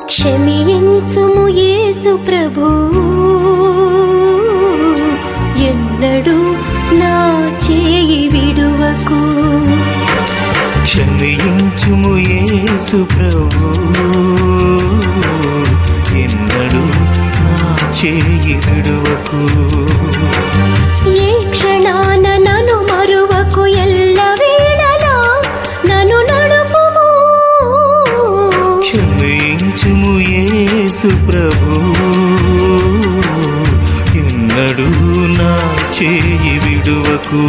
క్షమించుము యేసు ప్రభు ఎన్నడూ నా చేయి విడువకు క్షమించుము యేసు ప్రభు ఎన్నడు నా చేయి విడువకు ఏ క్షణాన నన్ను మరువకు ఎల్ల వేళలా నన్ను నడుపుము క్షమించుము యేసు ప్రభు ఎన్నడు నా చేయి విడువకు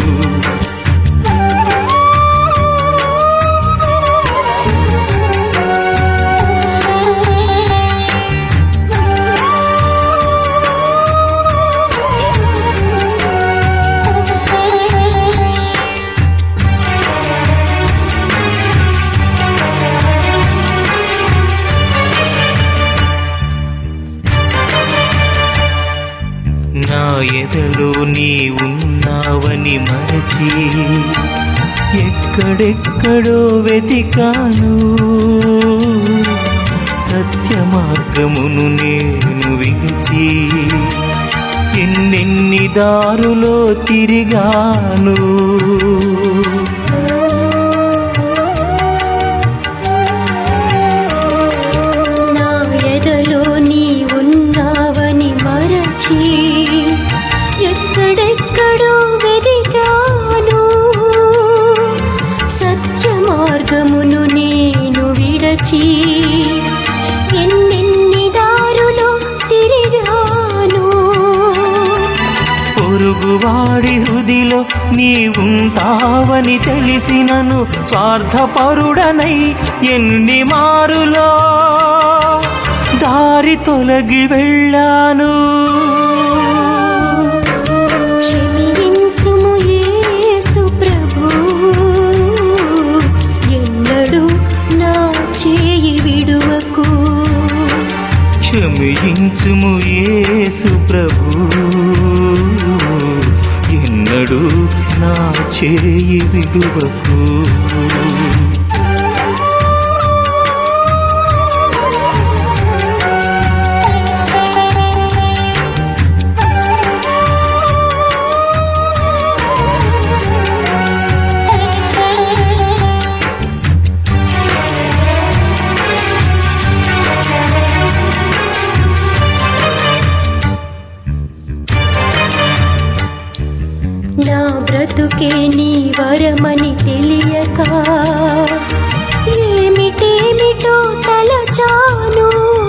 నా ఎదలో నీ ఉన్నావని మరచి ఎక్కడెక్కడో వెతికాను సత్య మార్గమును నేను విడిచి ఎన్నెన్ని దారులో తిరిగాను నా ఎదలో నీ ఉన్నావని మరచి ఎక్కడెక్కడో వెదిగాను సత్య మార్గమును నేను విడచి ఎన్నెన్ని దారులో తిరిగాను పొరుగువాడి హృదిలో నీ ఉంటావని తెలిసినను స్వార్థపరుడనై ఎన్ని మారులో దారి తొలగి వెళ్ళాను క్షమించుము యేసు ప్రభు ఎన్నడూ నా చేయి విడువకు క్షమించుము యేసు ప్రభు ఎన్నడు నా చేయి విడువకు నా బ్రతుకే నీ వరమని తెలియక ఏమిటేమిటో తలచాను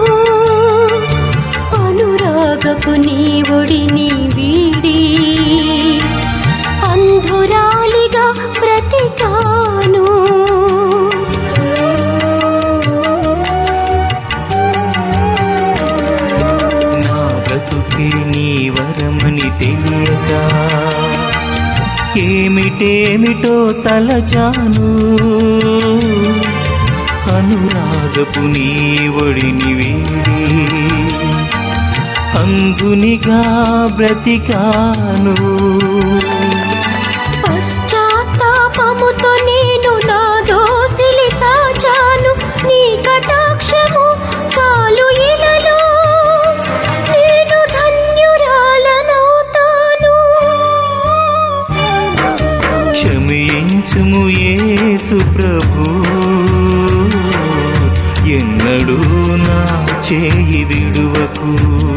అనురాగపు నీ ఒడిని వీడి అంధురాలిగా బ్రతికాను నా బ్రతుకే నీ వరమని తెలియక ఏమిటేమిటో తలచాను అనురాగపు నీ ఒడిని వీడి అంగునిగా బ్రతికాను పశ్చాత్తాపముతో నేను నా దోసిలి సాచాను నీ కటాక్షము చాలు ఇలలో నేను ధన్యురాలనవుతాను క్షమించుము యేసు ప్రభు ఎన్నడూ నా చేయి విడువకు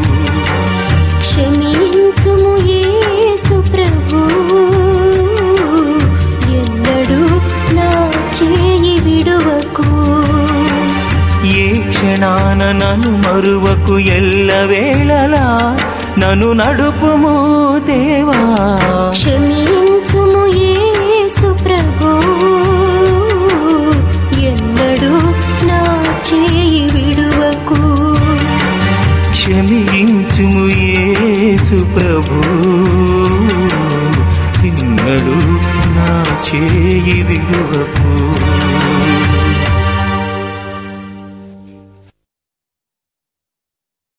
క్షమించుము యేసు ప్రభు ఎన్నడూ నా చేయి విడువకు ఏ క్షణాన నన్ను మరువకు ఎల్లవేళలా నన్ను నడుపుము దేవా క్షమించుము యేసు ప్రభు ఎన్నడూ నా చేయి విడువకు క్షమించుము యేసు ప్రభు ఎన్నడూ నా చేయి విడువకు